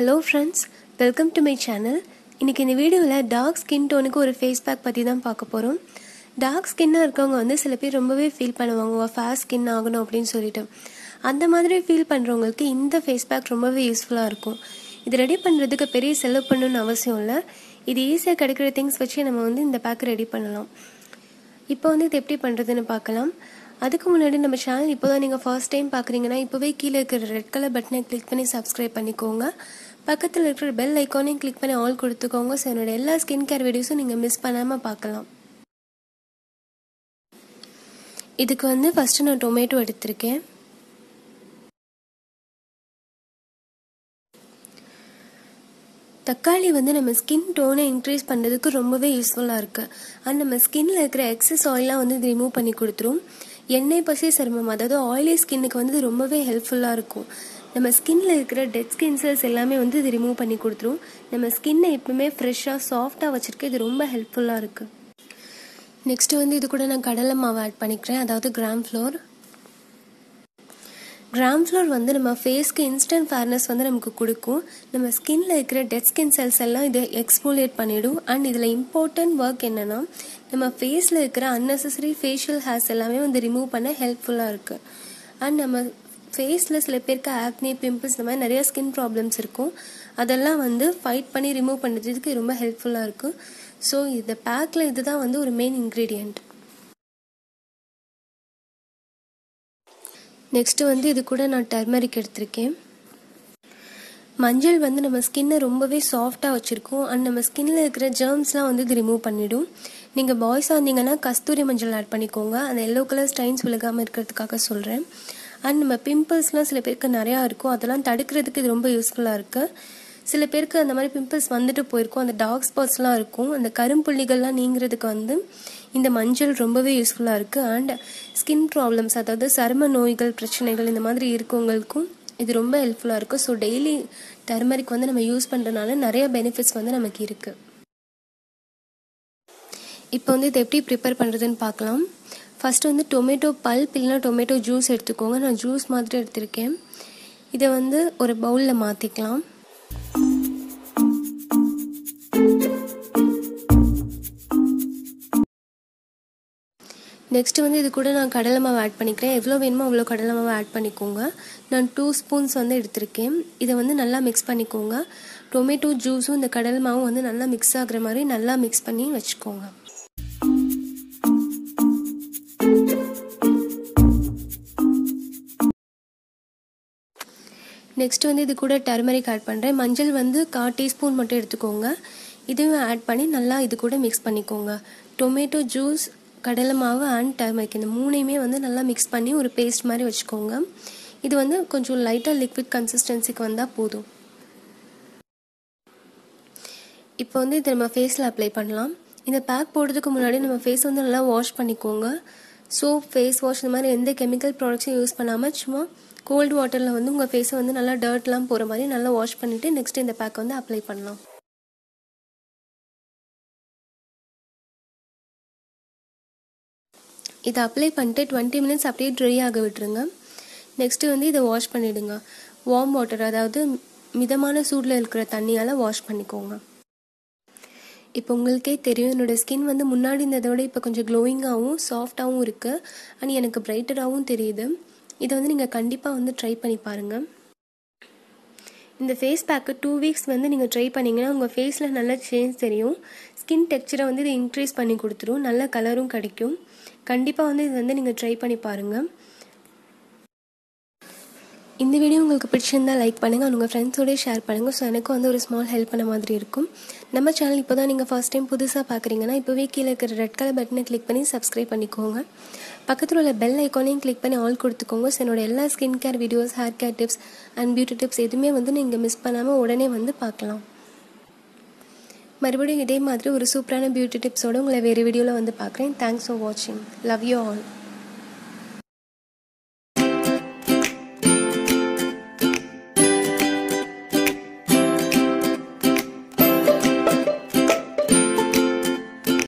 hello friends welcome to my channel இன்றைக்கி இந்த வீடியோவில் டார்க் ஸ்கின் டோனுக்கு ஒரு ஃபேஸ் பேக் பற்றி தான் பார்க்க போகிறோம் டார்க் ஸ்கின்னாக இருக்கவங்க வந்து சில பேர் ரொம்பவே ஃபீல் பண்ணுவாங்க ஃபேஸ் ஸ்கின் ஆகணும் அப்படின்னு சொல்லிட்டு அந்த மாதிரி ஃபீல் பண்ணுறவங்களுக்கு இந்த ஃபேஸ் பேக் ரொம்பவே யூஸ்ஃபுல்லாக இருக்கும் இது ரெடி பண்ணுறதுக்கு பெரிய செலவு பண்ணணும்னு அவசியம் இல்லை இது ஈஸியாக கிடைக்கிற திங்ஸ் வச்சு நம்ம வந்து இந்த பேக் ரெடி பண்ணலாம் இப்போ வந்து இது எப்படி பண்ணுறதுன்னு பார்க்கலாம் அதுக்கு முன்னாடி நம்ம சேனல் இப்போ தான் நீங்கள் ஃபர்ஸ்ட் டைம் பார்க்குறீங்கன்னா இப்போவே கீழே இருக்கிற ரெட் கலர் பட்டனை கிளிக் பண்ணி சப்ஸ்கிரைப் பண்ணிக்கோங்க பக்கத்தில் இருக்கிற பெல் ஐக்கானையும் கிளிக் பண்ணி ஆல் கொடுத்துக்கோங்க ஸோ என்னோட எல்லா ஸ்கின் கேர் வீடியோஸும் நீங்கள் மிஸ் பண்ணாமல் பார்க்கலாம் இதுக்கு வந்து ஃபஸ்ட்டு நான் டொமேட்டோ எடுத்திருக்கேன் தக்காளி வந்து நம்ம ஸ்கின் டோனை இன்க்ரீஸ் பண்ணுறதுக்கு ரொம்பவே யூஸ்ஃபுல்லாக இருக்குது அண்ட் நம்ம ஸ்கின்ல இருக்கிற எக்ஸஸ் ஆயிலாம் வந்து இது ரிமூவ் பண்ணி கொடுத்துரும் எண்ணெய் பசி சருமம் அதாவது ஆயிலி ஸ்கின்னுக்கு வந்து இது ரொம்பவே ஹெல்ப்ஃபுல்லாக இருக்கும் நம்ம ஸ்கின்ல இருக்கிற டெட் ஸ்கின் செல்ஸ் எல்லாமே வந்து இது ரிமூவ் பண்ணி கொடுத்துரும் நம்ம ஸ்கின்னை எப்பவுமே ஃப்ரெஷ்ஷாக சாஃப்டாக வச்சுருக்க இது ரொம்ப ஹெல்ப்ஃபுல்லாக இருக்குது நெக்ஸ்ட் வந்து இது கூட நான் கடலை மாவு ஆட் பண்ணிக்கிறேன் அதாவது கிராம் ஃப்ளோர் கிராம் ஃப்ளோர் வந்து நம்ம ஃபேஸ்க்கு இன்ஸ்டன்ட் ஃபேர்னஸ் வந்து நமக்கு கொடுக்கும் நம்ம ஸ்கின்ல இருக்கிற டெட் ஸ்கின் செல்ஸ் எல்லாம் இதை எக்ஸ்போலியேட் பண்ணிடும் அண்ட் இதில் இம்பார்ட்டன்ட் ஒர்க் என்னன்னா நம்ம ஃபேஸில் இருக்கிற அன்னெசரி ஃபேஷியல் ஹேர்ஸ் எல்லாமே வந்து ரிமூவ் பண்ண ஹெல்ப்ஃபுல்லாக இருக்குது அண்ட் நம்ம ஃபேஸில் சில பேருக்கு ஆக்னி பிம்பிள்ஸ் இந்த மாதிரி நிறைய ஸ்கின் ப்ராப்ளம்ஸ் இருக்கும் அதெல்லாம் வந்து ஃபைட் பண்ணி ரிமூவ் பண்ணுறதுக்கு ரொம்ப ஹெல்ப்ஃபுல்லாக இருக்கும் ஸோ இந்த பேக்கில் இதுதான் வந்து ஒரு மெயின் இன்க்ரீடியண்ட் நெக்ஸ்ட்டு வந்து இது கூட நான் டர்மரிக் எடுத்திருக்கேன் மஞ்சள் வந்து நம்ம ஸ்கின்னை ரொம்பவே சாஃப்டாக வச்சுருக்கோம் அண்ட் நம்ம ஸ்கின்னில் இருக்கிற ஜேர்ம்ஸ்லாம் வந்து இது ரிமூவ் பண்ணிவிடும் நீங்கள் பாய்ஸாக இருந்தீங்கன்னா கஸ்தூரி மஞ்சள் ஆட் பண்ணிக்கோங்க அந்த எல்லோ கலர் ஸ்டைன்ஸ் விலகாமல் இருக்கிறதுக்காக சொல்கிறேன் அண்ட் நம்ம பிம்பிள்ஸ்லாம் சில பேருக்கு நிறையா இருக்கும் அதெல்லாம் தடுக்கிறதுக்கு இது ரொம்ப யூஸ்ஃபுல்லாக இருக்குது சில பேருக்கு அந்த மாதிரி பிம்பிள்ஸ் வந்துட்டு போயிருக்கும் அந்த டார்க் ஸ்பாட்ஸ்லாம் இருக்கும் அந்த கரும்புள்ளிகள்லாம் நீங்கிறதுக்கு வந்து இந்த மஞ்சள் ரொம்பவே யூஸ்ஃபுல்லாக இருக்குது அண்ட் ஸ்கின் ப்ராப்ளம்ஸ் அதாவது சரும நோய்கள் பிரச்சனைகள் இந்த மாதிரி இருக்கவங்களுக்கும் இது ரொம்ப ஹெல்ப்ஃபுல்லாக இருக்கும் ஸோ டெய்லி டர்மரிக் வந்து நம்ம யூஸ் பண்ணுறதுனால நிறைய பெனிஃபிட்ஸ் வந்து நமக்கு இருக்குது இப்போ வந்து இதை எப்படி ப்ரிப்பேர் பண்ணுறதுன்னு பார்க்கலாம் ஃபஸ்ட்டு வந்து டொமேட்டோ பல்ப் இல்லைனா டொமேட்டோ ஜூஸ் எடுத்துக்கோங்க நான் ஜூஸ் மாதிரி எடுத்திருக்கேன் இதை வந்து ஒரு பவுலில் மாற்றிக்கலாம் நெக்ஸ்ட்டு வந்து இது கூட நான் கடலை மாவு ஆட் பண்ணிக்கிறேன் எவ்வளோ வேணுமோ அவ்வளோ கடலை மாவு ஆட் பண்ணிக்கோங்க நான் டூ ஸ்பூன்ஸ் வந்து எடுத்திருக்கேன் இதை வந்து நல்லா மிக்ஸ் பண்ணிக்கோங்க டொமேட்டோ ஜூஸும் இந்த கடலை மாவும் வந்து நல்லா மிக்ஸ் ஆகுற மாதிரி நல்லா மிக்ஸ் பண்ணி வச்சுக்கோங்க நெக்ஸ்ட் வந்து இது கூட டர்மரிக் ஆட் பண்ணுறேன் மஞ்சள் வந்து கா டீஸ்பூன் மட்டும் எடுத்துக்கோங்க இதுவும் ஆட் பண்ணி நல்லா இது கூட மிக்ஸ் பண்ணிக்கோங்க டொமேட்டோ ஜூஸ் கடலை மாவு அண்ட் டர்மரிக் இந்த மூணையுமே வந்து நல்லா மிக்ஸ் பண்ணி ஒரு பேஸ்ட் மாதிரி வச்சுக்கோங்க இது வந்து கொஞ்சம் லைட்டாக லிக்விட் கன்சிஸ்டன்சிக்கு வந்தால் போதும் இப்போ வந்து இதை நம்ம ஃபேஸில் அப்ளை பண்ணலாம் இந்த பேக் போடுறதுக்கு முன்னாடி நம்ம ஃபேஸ் வந்து நல்லா வாஷ் பண்ணிக்கோங்க சோப் ஃபேஸ் வாஷ் இந்த மாதிரி எந்த கெமிக்கல் ப்ராடக்ட்ஸும் யூஸ் பண்ணாமல் சும்மா கோல்டு வாட்டரில் வந்து உங்கள் ஃபேஸை வந்து நல்லா டர்ட்லாம் போகிற மாதிரி நல்லா வாஷ் பண்ணிவிட்டு நெக்ஸ்ட் இந்த பேக் வந்து அப்ளை பண்ணலாம் இதை அப்ளை பண்ணிட்டு டுவெண்ட்டி மினிட்ஸ் அப்படியே ட்ரை ஆக விட்டுருங்க நெக்ஸ்ட்டு வந்து இதை வாஷ் பண்ணிவிடுங்க வார்ம் வாட்டர் அதாவது மிதமான சூடில் இருக்கிற தண்ணியால் வாஷ் பண்ணிக்கோங்க இப்போ உங்களுக்கே தெரியும் என்னோடய ஸ்கின் வந்து முன்னாடி இருந்ததை விட இப்போ கொஞ்சம் க்ளோயிங்காகவும் சாஃப்டாகவும் இருக்குது அண்ட் எனக்கு பிரைட்டராகவும் தெரியுது இதை வந்து நீங்கள் கண்டிப்பாக வந்து ட்ரை பண்ணி பாருங்கள் இந்த ஃபேஸ் பேக்கு டூ வீக்ஸ் வந்து நீங்கள் ட்ரை பண்ணிங்கன்னா உங்கள் ஃபேஸில் நல்ல சேஞ்ச் தெரியும் ஸ்கின் டெக்ஸ்சரை வந்து இது இன்க்ரீஸ் பண்ணி கொடுத்துரும் நல்ல கலரும் கிடைக்கும் கண்டிப்பாக வந்து இது வந்து நீங்கள் ட்ரை பண்ணி பாருங்கள் இந்த வீடியோ உங்களுக்கு பிடிச்சிருந்தால் லைக் பண்ணுங்கள் உங்கள் ஃப்ரெண்ட்ஸோடய ஷேர் பண்ணுங்கள் ஸோ எனக்கு வந்து ஒரு ஸ்மால் ஹெல்ப் பண்ண மாதிரி இருக்கும் நம்ம சேனல் இப்போ தான் நீங்கள் ஃபஸ்ட் டைம் புதுசாக பார்க்குறீங்கன்னா இப்போவே கீழே இருக்கிற ரெட் கலர் பட்டனை கிளிக் பண்ணி சப்ஸ்கிரைப் பண்ணிக்கோங்க பக்கத்தில் உள்ள பெல் ஐக்கானையும் கிளிக் பண்ணி ஆல் கொடுத்துக்கோங்க ஸோ என்னோட எல்லா skin care videos hair care tips and beauty tips எதுவுமே வந்து நீங்கள் மிஸ் பண்ணாமல் உடனே வந்து பார்க்கலாம் மறுபடியும் இதே மாதிரி ஒரு சூப்பரான பியூட்டி டிப்ஸோடு உங்களை வேறு வீடியோவில் வந்து பார்க்குறேன் தேங்க்ஸ் ஃபார் வாட்சிங் லவ் யூ ஆல்